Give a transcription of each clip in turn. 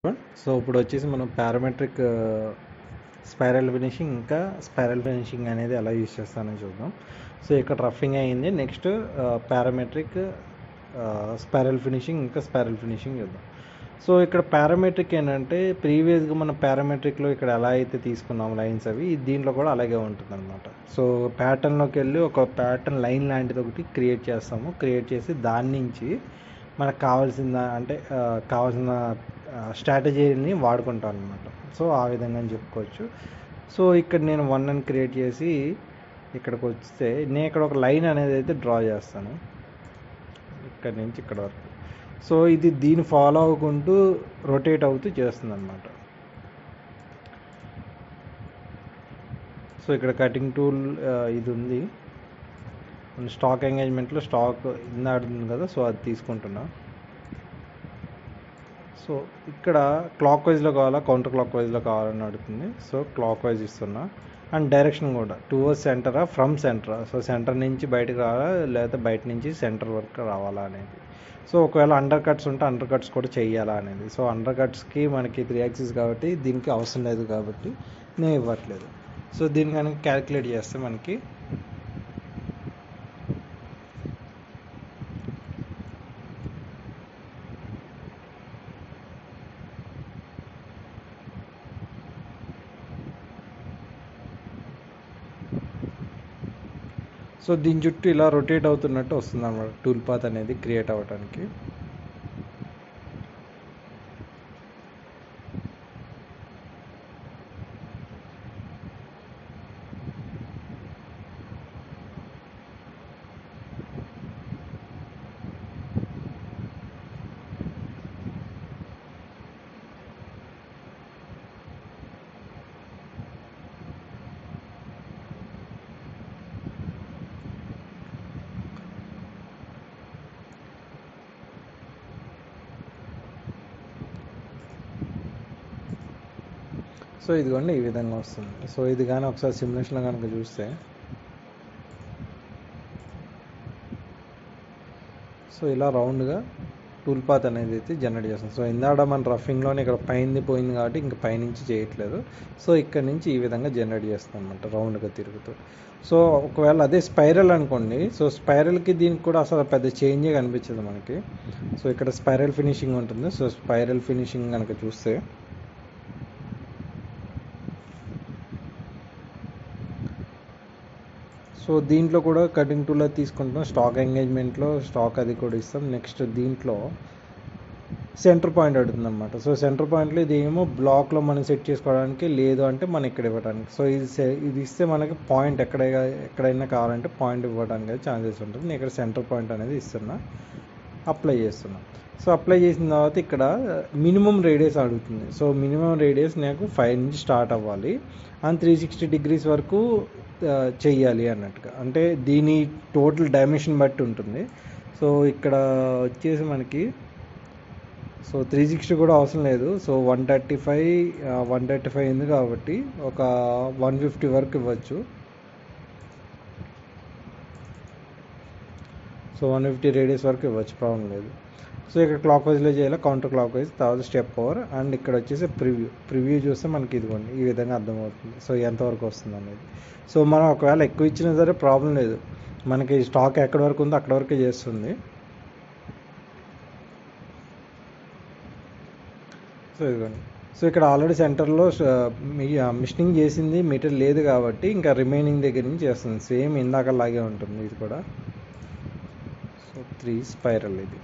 so ఇప్పుడు వచ్చేసి మనం పారామెట్రిక్ స్పైరల్ ఫినిషింగ్ ఇంకా స్పైరల్ ఫినిషింగ్ అనేది ఎలా యూజ్ చేస్తానని చూద్దాం సో ఇక్కడ రఫింగ్ అయింది నెక్స్ట్ పారామెట్రిక్ స్పైరల్ ఫినిషింగ్ ఇంకా స్పైరల్ ఫినిషింగ్ చూద్దాం సో ఇక్కడ పారామెట్రిక్ ఏంటంటే ప్రీవియస్గా మన పారామెట్రిక్లో ఇక్కడ ఎలా అయితే తీసుకున్నాం లైన్స్ అవి దీంట్లో కూడా అలాగే ఉంటుంది అనమాట సో ప్యాటర్న్లోకి వెళ్ళి ఒక ప్యాటర్న్ లైన్ లాంటిది ఒకటి క్రియేట్ చేస్తాము క్రియేట్ చేసి దాని నుంచి మనకు కావాల్సిన అంటే ఆ, కావాల్సిన స్ట్రాటజీని వాడుకుంటాం అనమాట సో ఆ విధంగా అని చెప్పుకోవచ్చు సో ఇక్కడ నేను వన్ అని క్రియేట్ చేసి ఇక్కడికి వస్తే నేను ఇక్కడ ఒక లైన్ అనేది అయితే డ్రా చేస్తాను ఇక్కడ నుంచి ఇక్కడ వరకు సో ఇది దీన్ని ఫాలో అవ్వకుంటూ రొటేట్ అవుతూ చేస్తుంది అనమాట సో ఇక్కడ కటింగ్ టూల్ ఇది ఉంది స్టాక్ ఎంగేజ్మెంట్లో స్టాక్ ఇందాడుతుంది కదా సో అది తీసుకుంటున్నా సో ఇక్కడ క్లాక్ వైజ్లో కావాలా కౌంటర్ క్లాక్ వైజ్లో కావాలని అడుగుతుంది సో క్లాక్ వైజ్ ఇస్తున్నా అండ్ డైరెక్షన్ కూడా టువర్స్ సెంటరా ఫ్రమ్ సెంటరా సో సెంటర్ నుంచి బయటకు రావాలా లేకపోతే బయట నుంచి సెంటర్ వరకు రావాలా అనేది సో ఒకవేళ అండర్ కట్స్ ఉంటే అండర్ కట్స్ కూడా చెయ్యాలా అనేది సో అండర్ కట్స్కి మనకి త్రీ యాక్సిస్ కాబట్టి దీనికి అవసరం లేదు కాబట్టి నేను ఇవ్వట్లేదు సో దీన్ని కనుక క్యాలిక్యులేట్ చేస్తే మనకి సో దీని చుట్టూ ఇలా రొటేట్ అవుతున్నట్టు వస్తుంది అనమాట టూల్ పాత్ అనేది క్రియేట్ అవ్వడానికి సో ఇదిగోండి ఈ విధంగా వస్తుంది సో ఇది కానీ ఒకసారి సిమ్యులేషన్లో కనుక చూస్తే సో ఇలా రౌండ్గా టూల్ పాత్ అనేది అయితే జనరేట్ చేస్తాం సో ఇందాడ మన రఫింగ్లోనే ఇక్కడ పైంది పోయింది కాబట్టి ఇంకా పైనుంచి చేయట్లేదు సో ఇక్కడ నుంచి ఈ విధంగా జనరేట్ చేస్తాం అనమాట రౌండ్గా తిరుగుతూ సో ఒకవేళ అదే స్పైరల్ అనుకోండి సో స్పైరల్కి దీనికి కూడా అసలు పెద్ద చేంజే కనిపించదు మనకి సో ఇక్కడ స్పైరల్ ఫినిషింగ్ ఉంటుంది సో స్పైరల్ ఫినిషింగ్ కనుక చూస్తే సో దీంట్లో కూడా కటింగ్ టూల్ అది తీసుకుంటాం స్టాక్ ఎంగేజ్మెంట్లో స్టాక్ అది కూడా ఇస్తాం నెక్స్ట్ దీంట్లో సెంటర్ పాయింట్ అడుగుతుంది అనమాట సో సెంటర్ పాయింట్లో ఇది ఏమో బ్లాక్లో మనం సెట్ చేసుకోవడానికి లేదు అంటే మనం ఇక్కడ ఇవ్వడానికి సో ఇది సె- ఇది ఇస్తే మనకి పాయింట్ ఎక్కడ ఎక్కడైనా కావాలంటే పాయింట్ ఇవ్వడానికి ఛాన్సెస్ ఉంటుంది నేను ఇక్కడ సెంటర్ పాయింట్ అనేది ఇస్తున్నా అప్లై చేస్తున్నా సో అప్లై చేసిన తర్వాత ఇక్కడ మినిమం రేడియస్ అడుగుతుంది సో మినిమం రేడియస్ నాకు ఫైవ్ నుంచి స్టార్ట్ అవ్వాలి అండ్ త్రీ సిక్స్టీ డిగ్రీస్ వరకు ఆ, చెయ్యాలి అన్నట్టుగా అంటే దీని టోటల్ డైమెన్షన్ బట్టి ఉంటుంది సో ఇక్కడ వచ్చేసి మనకి సో త్రీ సిక్స్టీ కూడా అవసరం లేదు so one thirty five one thirty five ఉంది కాబట్టి ఒక వన్ ఫిఫ్టీ వరకు ఇవ్వచ్చు సో వన్ ఫిఫ్టీ రేడియస్ వరకు ఇవ్వచ్చు ప్రాబ్లం లేదు సో ఇక్కడ క్లాక్ వైజ్లో చేయాలి కౌంటర్ క్లాక్ వైజ్ తర్వాత స్టెప్ ఓవర్ అండ్ ఇక్కడ వచ్చేసి ప్రివ్యూ ప్రివ్యూ చూస్తే మనకి ఇదిగోండి ఈ విధంగా అర్థమవుతుంది సో ఎంతవరకు వస్తుంది అనేది సో మనం ఒకవేళ ఎక్కువ ఇచ్చినా సరే ప్రాబ్లం లేదు మనకి స్టాక్ ఎక్కడి వరకు ఉందో అక్కడ వరకే చేస్తుంది సో ఇదిగోండి సో ఇక్కడ ఆల్రెడీ సెంటర్లో మిషనింగ్ చేసింది మీటర్ లేదు కాబట్టి ఇంకా రిమైనింగ్ దగ్గర నుంచి చేస్తుంది సేమ్ ఇందాకలాగే ఉంటుంది ఇది కూడా సో త్రీ స్పైరల్ ఇది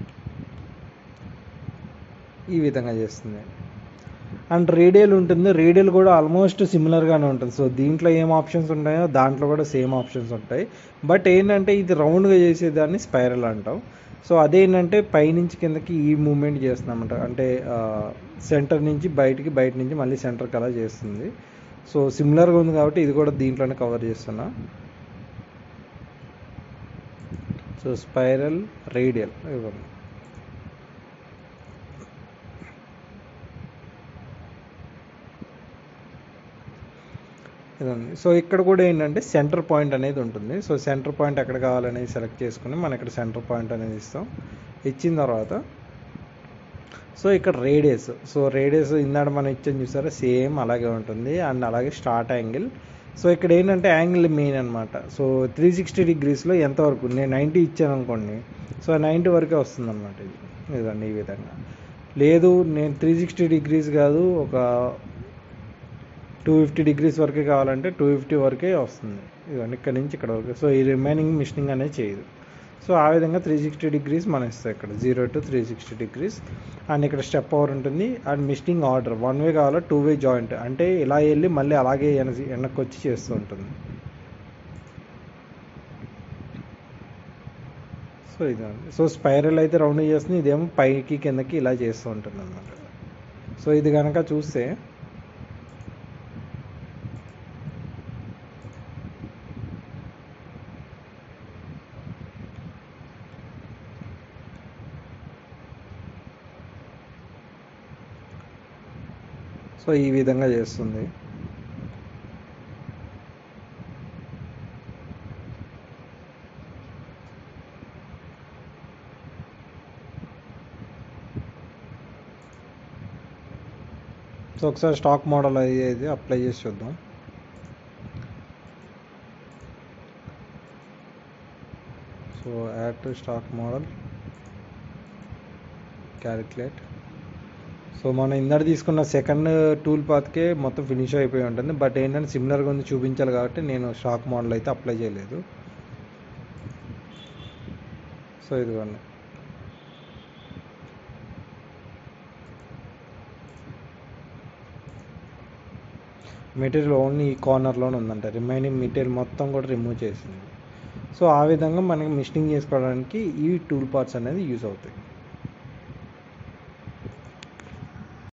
ఈ విధంగా చేస్తుంది అండ్ రేడియల్ ఉంటుంది రేడియల్ కూడా ఆల్మోస్ట్ సిమిలర్గానే ఉంటుంది సో దీంట్లో ఏం ఆప్షన్స్ ఉంటాయో దాంట్లో కూడా సేమ్ ఆప్షన్స్ ఉంటాయి బట్ ఏంటంటే ఇది రౌండ్గా చేసేదాన్ని స్పైరల్ అంటాం సో అదేంటంటే పైనుంచి కిందకి ఈ మూమెంట్ చేస్తున్నామంట అంటే సెంటర్ నుంచి బయటికి బయట నుంచి మళ్ళీ సెంటర్కి అలా చేస్తుంది సో సిమిలర్గా ఉంది కాబట్టి ఇది కూడా దీంట్లోనే కవర్ చేస్తున్నా సో స్పైరల్ రేడియల్ ఇవ్వండి ఇదండి సో ఇక్కడ కూడా ఏంటంటే సెంటర్ పాయింట్ అనేది ఉంటుంది సో సెంటర్ పాయింట్ ఎక్కడ కావాలనేది సెలెక్ట్ చేసుకుని మనం ఇక్కడ సెంటర్ పాయింట్ అనేది ఇస్తాం ఇచ్చిన తర్వాత సో ఇక్కడ రేడియస్ సో రేడియస్ ఇందాక మనం ఇచ్చాం చూసారా సేమ్ అలాగే ఉంటుంది అండ్ అలాగే స్టార్ట్ యాంగిల్ సో ఇక్కడ ఏంటంటే యాంగిల్ మెయిన్ అనమాట సో త్రీ సిక్స్టీ డిగ్రీస్లో ఎంతవరకు నేను నైంటీ ఇచ్చాను అనుకోండి సో నైంటీ వరకే వస్తుంది అనమాట ఇది ఇదండి ఈ విధంగా లేదు నేను త్రీ సిక్స్టీ డిగ్రీస్ కాదు ఒక టూ ఫిఫ్టీ డిగ్రీస్ వరకే కావాలంటే టూ ఫిఫ్టీ వరకే వస్తుంది ఇవన్నీ ఇక్కడ నుంచి ఇక్కడ వరకు సో ఈ రిమైనింగ్ మిషనింగ్ అనేది చేయదు సో ఆ విధంగా త్రీ సిక్స్టీ డిగ్రీస్ మనం ఇస్తాం ఇక్కడ zero to three sixty degrees and ఇక్కడ స్టెప్ పవర్ ఉంటుంది and machining order one way కావాలా టూ వే జాయింట్ అంటే ఇలా వెళ్ళి మళ్ళీ అలాగే వెనక వెనక్కి వచ్చి చేస్తూ ఉంటుంది సో ఇదండి సో స్పైరల్ అయితే రౌండ్ చేస్తుంది ఇదేమో పైకి కిందకి ఇలా చేస్తూ ఉంటుంది అనమాట సో ఇది కనుక చూస్తే సో ఈ విధంగా చేస్తుంది సో ఒకసారి స్టాక్ మోడల్ అది అప్లై చేసి చూద్దాం so add to stock model calculate so మనం ఇందాక తీసుకున్న సెకండ్ టూల్ పాత్కే మొత్తం ఫినిష్ అయిపోయి ఉంటుంది బట్ ఏంటంటే సిమిలర్గా ఉంది చూపించాలి కాబట్టి నేను స్టాక్ మోడల్ అయితే అప్లై చేయలేదు సో ఇదిగోండి మెటీరియల్ ఓన్లీ ఈ కార్నర్లోనే ఉందంట రిమైనింగ్ మెటీరియల్ మొత్తం కూడా రిమూవ్ చేసింది సో ఆ విధంగా మనకి మిషనింగ్ చేసుకోవడానికి ఈ టూల్ పార్ట్స్ అనేది యూజ్ అవుతాయి